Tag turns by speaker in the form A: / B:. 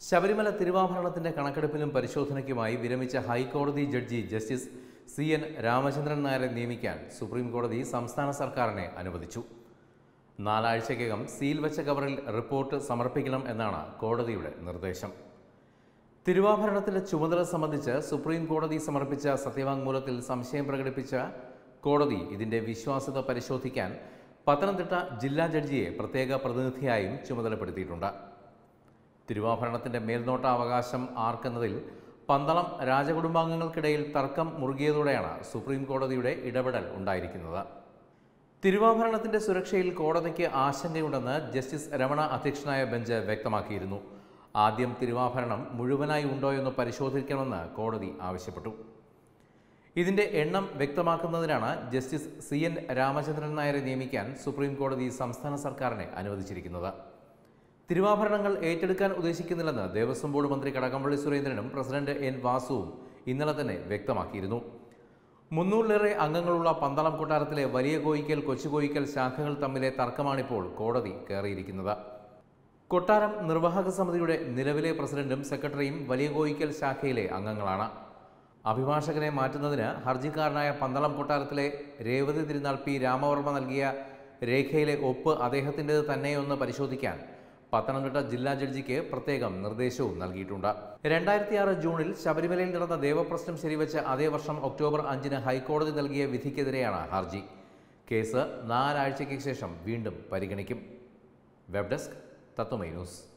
A: ശബരിമല തിരുവാഭരണത്തിന്റെ കണക്കെടുപ്പിനും പരിശോധനയ്ക്കുമായി വിരമിച്ച ഹൈക്കോടതി ജഡ്ജി ജസ്റ്റിസ് സി എൻ രാമചന്ദ്രൻ നായരെ നിയമിക്കാൻ സുപ്രീം കോടതി സംസ്ഥാന സർക്കാരിനെ അനുവദിച്ചു നാലാഴ്ചയ്ക്കകം സീൽ വെച്ച കവറിൽ റിപ്പോർട്ട് സമർപ്പിക്കണം എന്നാണ് കോടതിയുടെ നിർദ്ദേശം തിരുവാഭരണത്തിന്റെ ചുമതല സംബന്ധിച്ച് സുപ്രീം കോടതി സമർപ്പിച്ച സത്യവാങ്മൂലത്തിൽ സംശയം പ്രകടിപ്പിച്ച കോടതി ഇതിന്റെ വിശ്വാസ്യത പരിശോധിക്കാൻ പത്തനംതിട്ട ജില്ലാ ജഡ്ജിയെ പ്രത്യേക പ്രതിനിധിയായും ചുമതലപ്പെടുത്തിയിട്ടുണ്ട് തിരുവാഭരണത്തിന്റെ മേൽനോട്ടാവകാശം ആർക്കെന്നതിൽ പന്തളം രാജകുടുംബാംഗങ്ങൾക്കിടയിൽ തർക്കം മുറുകിയതോടെയാണ് സുപ്രീം കോടതിയുടെ ഇടപെടൽ ഉണ്ടായിരിക്കുന്നത് തിരുവാഭരണത്തിന്റെ സുരക്ഷയിൽ കോടതിക്ക് ആശങ്കയുണ്ടെന്ന് ജസ്റ്റിസ് രമണ അധ്യക്ഷനായ ബെഞ്ച് വ്യക്തമാക്കിയിരുന്നു ആദ്യം തിരുവാഭരണം മുഴുവനായി ഉണ്ടോയെന്ന് പരിശോധിക്കണമെന്ന് കോടതി ആവശ്യപ്പെട്ടു ഇതിന്റെ എണ്ണം വ്യക്തമാക്കുന്നതിനാണ് ജസ്റ്റിസ് സി എൻ രാമചന്ദ്രൻ നായരെ നിയമിക്കാൻ സുപ്രീം കോടതി സംസ്ഥാന സർക്കാരിനെ അനുവദിച്ചിരിക്കുന്നത് തിരുവാഭരണങ്ങൾ ഏറ്റെടുക്കാൻ ഉദ്ദേശിക്കുന്നില്ലെന്ന് ദേവസ്വം ബോർഡ് മന്ത്രി കടകംപള്ളി സുരേന്ദ്രനും പ്രസിഡന്റ് എൻ വാസുവും ഇന്നലെ തന്നെ വ്യക്തമാക്കിയിരുന്നു മുന്നൂറിലേറെ അംഗങ്ങളുള്ള പന്തളം കൊട്ടാരത്തിലെ വലിയ കോയിക്കൽ കൊച്ചു കോയിക്കൽ ശാഖകൾ തമ്മിലെ തർക്കമാണിപ്പോൾ കോടതി കയറിയിരിക്കുന്നത് കൊട്ടാരം നിർവാഹക സമിതിയുടെ നിലവിലെ പ്രസിഡന്റും സെക്രട്ടറിയും വലിയ കോയിക്കൽ ശാഖയിലെ അംഗങ്ങളാണ് അഭിഭാഷകനെ മാറ്റുന്നതിന് ഹർജിക്കാരനായ പന്തളം കൊട്ടാരത്തിലെ രേവതി തിരുനാൾ പി രാമവർമ്മ നൽകിയ രേഖയിലെ ഒപ്പ് അദ്ദേഹത്തിൻ്റെത് തന്നെയൊന്ന് പരിശോധിക്കാൻ പത്തനംതിട്ട ജില്ലാ ജഡ്ജിക്ക് പ്രത്യേകം നിർദ്ദേശവും നൽകിയിട്ടുണ്ട് രണ്ടായിരത്തി ആറ് ജൂണിൽ ശബരിമലയിൽ നടന്ന ദേവപ്രശ്നം ശരിവെച്ച് അതേ വർഷം ഒക്ടോബർ അഞ്ചിന് ഹൈക്കോടതി നൽകിയ വിധിക്കെതിരെയാണ് ഹർജി കേസ് നാലാഴ്ചയ്ക്ക് ശേഷം വീണ്ടും പരിഗണിക്കും വെബ് ഡെസ്ക് തത്വമൈ ന്യൂസ്